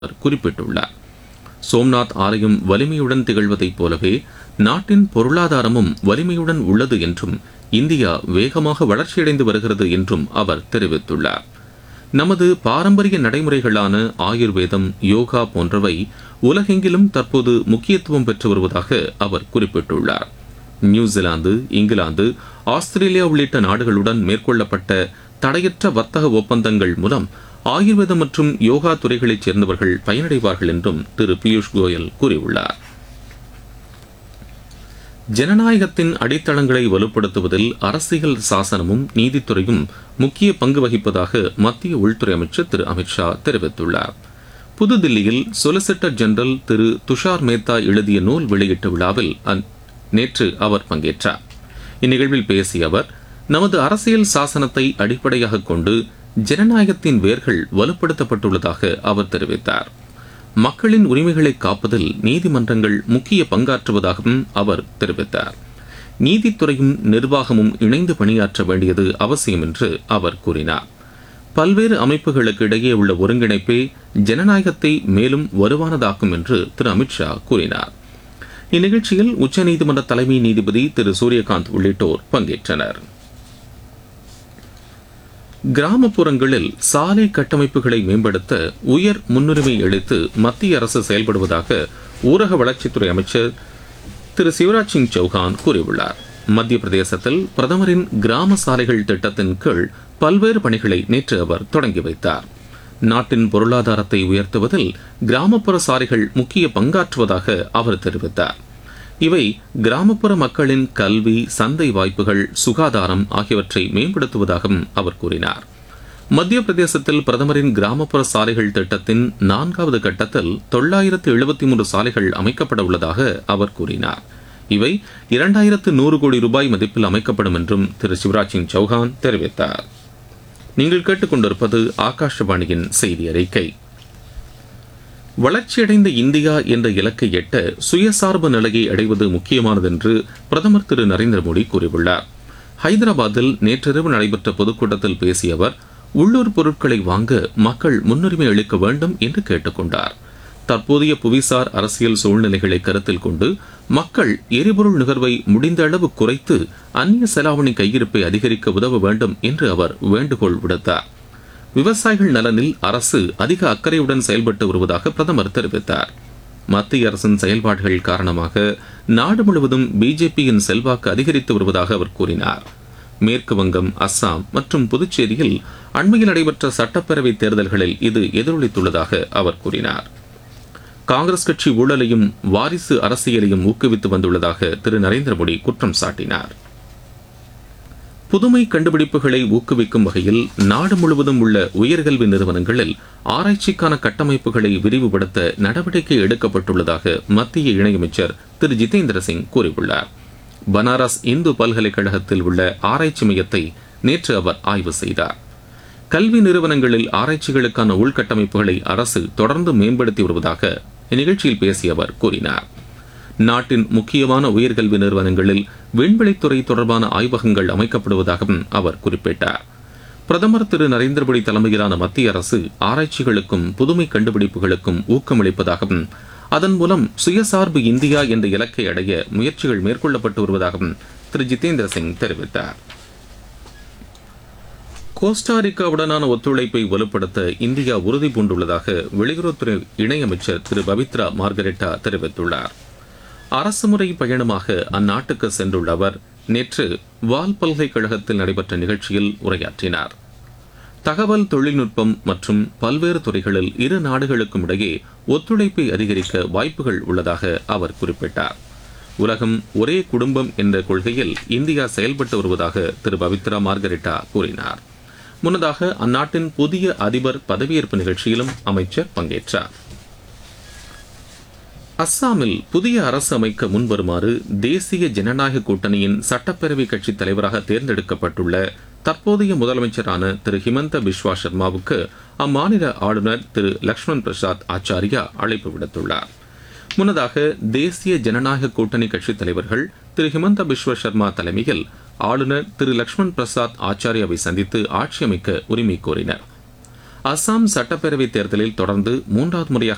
அவர் குறிப்பிட்டுள்ளார் சோம்நாத் ஆலயம் வலிமையுடன் திகழ்வதைப் போலவே நாட்டின் பொருளாதாரமும் வலிமையுடன் உள்ளது என்றும் இந்தியா வேகமாக வளர்ச்சியடைந்து வருகிறது என்றும் அவர் தெரிவித்துள்ளார் நமது பாரம்பரிய நடைமுறைகளான ஆயுர்வேதம் யோகா போன்றவை உலகெங்கிலும் தற்போது முக்கியத்துவம் பெற்று வருவதாக அவர் குறிப்பிட்டுள்ளார் நியூசிலாந்து இங்கிலாந்து ஆஸ்திரேலியா உள்ளிட்ட நாடுகளுடன் மேற்கொள்ளப்பட்ட தடையற்ற வர்த்தக ஒப்பந்தங்கள் மூலம் ஆயுர்வேதம் மற்றும் யோகா துறைகளைச் சேர்ந்தவர்கள் பயனடைவார்கள் என்றும் திரு பியூஷ் கோயல் கூறியுள்ளார் ஜனநாயகத்தின் அடித்தளங்களை வலுப்படுத்துவதில் அரசியல் சாசனமும் நீதித்துறையும் முக்கிய பங்கு வகிப்பதாக மத்திய உள்துறை அமைச்சர் திரு அமித்ஷா தெரிவித்துள்ளார் புதுதில்லியில் சொலிசிட்டர் ஜெனரல் திரு துஷார் மேத்தா எழுதிய நூல் வெளியீட்டு விழாவில் அந்- நேற்று அவர் பங்கேற்றார் இந்நிகழ்வில் பேசிய அவர் நமது அரசியல் சாசனத்தை அடிப்படையாக கொண்டு ஜனநாயகத்தின் வேர்கள் வலுப்படுத்தப்பட்டுள்ளதாக அவர் தெரிவித்தார் மக்களின் உரிமைகளை காப்பதில் நீதிமன்றங்கள் முக்கிய பங்காற்றுவதாகவும் அவர் தெரிவித்தார் நீதித்துறையும் நிர்வாகமும் இணைந்து பணியாற்ற வேண்டியது அவசியம் என்று அவர் கூறினார் பல்வேறு அமைப்புகளுக்கு இடையே உள்ள ஒருங்கிணைப்பே ஜனநாயகத்தை மேலும் வலுவானதாக்கும் என்று திரு அமித்ஷா கூறினார் இந்நிகழ்ச்சியில் உச்சநீதிமன்ற தலைமை நீதிபதி திரு சூரியகாந்த் உள்ளிட்டோர் பங்கேற்றனர் கிராமப்புறங்களில் சாலை கட்டமைப்புகளை மேம்படுத்த உயர் முன்னுரிமை அளித்து மத்திய அரசு செயல்படுவதாக ஊரக வளர்ச்சித்துறை அமைச்சர் திரு சிவராஜ் சிங் சௌஹான் கூறியுள்ளார் மத்திய பிரதேசத்தில் பிரதமரின் கிராம சாலைகள் திட்டத்தின் கீழ் பல்வேறு பணிகளை நேற்று அவர் தொடங்கி வைத்தார் நாட்டின் பொருளாதாரத்தை உயர்த்துவதில் கிராமப்புற சாலைகள் முக்கிய பங்காற்றுவதாக அவர் தெரிவித்தார் இவை கிராமப்புற மக்களின் கல்வி சந்தை வாய்ப்புகள் சுகாதாரம் ஆகியவற்றை மேம்படுத்துவதாகவும் அவர் கூறினார் மத்திய பிரதேசத்தில் பிரதமரின் கிராமப்புற சாலைகள் திட்டத்தின் நான்காவது கட்டத்தில் தொள்ளாயிரத்து எழுபத்தி மூன்று சாலைகள் அமைக்கப்பட உள்ளதாக அவர் கூறினார் இவை இரண்டாயிரத்து நூறு கோடி ரூபாய் மதிப்பில் அமைக்கப்படும் என்றும் திரு சிவராஜ் சிங் சௌஹான் தெரிவித்தார் நீங்கள் கேட்டுக்கொண்டிருப்பது ஆகாஷவாணியின் செய்தி அறிக்கை வளர்ச்சியடைந்த இந்தியா என்ற இலக்கை எட்ட சுயசார்பு நிலையை அடைவது முக்கியமானது என்று பிரதமர் திரு நரேந்திர மோடி கூறியுள்ளார் ஹைதராபாத்தில் நேற்றிரவு நடைபெற்ற பொதுக்கூட்டத்தில் பேசிய அவர் உள்ளூர் பொருட்களை வாங்க மக்கள் முன்னுரிமை அளிக்க வேண்டும் என்று கேட்டுக்கொண்டார் தற்போதைய புவிசார் அரசியல் சூழ்நிலைகளை கருத்தில் கொண்டு மக்கள் எரிபொருள் நுகர்வை முடிந்த அளவு குறைத்து அந்நிய செலாவணி கையிருப்பை அதிகரிக்க உதவ வேண்டும் என்று அவர் வேண்டுகோள் விடுத்தார் விவசாயிகள் நலனில் அரசு அதிக அக்கறையுடன் செயல்பட்டு வருவதாக பிரதமர் தெரிவித்தார் மத்திய அரசின் செயல்பாடுகள் காரணமாக நாடு முழுவதும் பிஜேபியின் செல்வாக்கு அதிகரித்து வருவதாக அவர் கூறினார் மேற்கு வங்கம் அஸ்ஸாம் மற்றும் புதுச்சேரியில் அண்மையில் நடைபெற்ற சட்டப்பேரவை தேர்தல்களில் இது எதிரொலித்துள்ளதாக அவர் கூறினார் காங்கிரஸ் கட்சி ஊழலையும் வாரிசு அரசியலையும் ஊக்குவித்து வந்துள்ளதாக திரு நரேந்திர மோடி குற்றம் சாட்டினார் புதுமை கண்டுபிடிப்புகளை ஊக்குவிக்கும் வகையில் நாடு முழுவதும் உள்ள உயர்கல்வி நிறுவனங்களில் ஆராய்ச்சிக்கான கட்டமைப்புகளை விரிவுபடுத்த நடவடிக்கை எடுக்கப்பட்டுள்ளதாக மத்திய இணையமைச்சர் திரு ஜிதேந்திர சிங் கூறியுள்ளார் பனாரஸ் இந்து பல்கலைக்கழகத்தில் உள்ள ஆராய்ச்சி மையத்தை நேற்று அவர் ஆய்வு செய்தார் கல்வி நிறுவனங்களில் ஆராய்ச்சிகளுக்கான உள்கட்டமைப்புகளை அரசு தொடர்ந்து மேம்படுத்தி வருவதாக இந்நிகழ்ச்சியில் பேசிய அவர் கூறினார் நாட்டின் முக்கியமான உயர்கல்வி நிறுவனங்களில் விண்வெளித்துறை தொடர்பான ஆய்வகங்கள் அமைக்கப்படுவதாகவும் அவர் குறிப்பிட்டார் பிரதமர் திரு நரேந்திர மோடி தலைமையிலான மத்திய அரசு ஆராய்ச்சிகளுக்கும் புதுமை கண்டுபிடிப்புகளுக்கும் ஊக்கமளிப்பதாகவும் அதன் மூலம் சுயசார்பு இந்தியா என்ற இலக்கை அடைய முயற்சிகள் மேற்கொள்ளப்பட்டு வருவதாகவும் திரு ஜிதேந்திர சிங் தெரிவித்தார் கோஸ்டாரிக்காவுடனான ஒத்துழைப்பை வலுப்படுத்த இந்தியா உறுதி பூண்டுள்ளதாக வெளியுறவுத்துறை இணையமைச்சர் திரு பவித்ரா மார்கரெட்டா தெரிவித்துள்ளார் அரசுமுறை பயணமாக அந்நாட்டுக்கு சென்றுள்ள அவர் நேற்று வால் பல்கலைக்கழகத்தில் நடைபெற்ற நிகழ்ச்சியில் உரையாற்றினார் தகவல் தொழில்நுட்பம் மற்றும் பல்வேறு துறைகளில் இரு நாடுகளுக்கும் இடையே ஒத்துழைப்பை அதிகரிக்க வாய்ப்புகள் உள்ளதாக அவர் குறிப்பிட்டார் உலகம் ஒரே குடும்பம் என்ற கொள்கையில் இந்தியா செயல்பட்டு வருவதாக திரு பவித்ரா மார்கரெட்டா கூறினார் முன்னதாக அந்நாட்டின் புதிய அதிபர் பதவியேற்பு நிகழ்ச்சியிலும் அமைச்சர் பங்கேற்றார் அஸ்ஸாமில் புதிய அரசு அமைக்க முன்வருமாறு தேசிய ஜனநாயக கூட்டணியின் சட்டப்பேரவை கட்சித் தலைவராக தேர்ந்தெடுக்கப்பட்டுள்ள தற்போதைய முதலமைச்சரான திரு ஹிமந்த பிஸ்வா சர்மாவுக்கு அம்மாநில ஆளுநர் திரு லக்ஷ்மண் பிரசாத் ஆச்சாரியா அழைப்பு விடுத்துள்ளார் முன்னதாக தேசிய ஜனநாயக கூட்டணி கட்சித் தலைவர்கள் திரு ஹிமந்த பிஸ்வ சர்மா தலைமையில் ஆளுநர் திரு லக்ஷ்மண் பிரசாத் ஆச்சாரியாவை சந்தித்து ஆட்சி அமைக்க உரிமை கோரினர் அசாம் சட்டப்பேரவைத் தேர்தலில் தொடர்ந்து மூன்றாவது முறையாக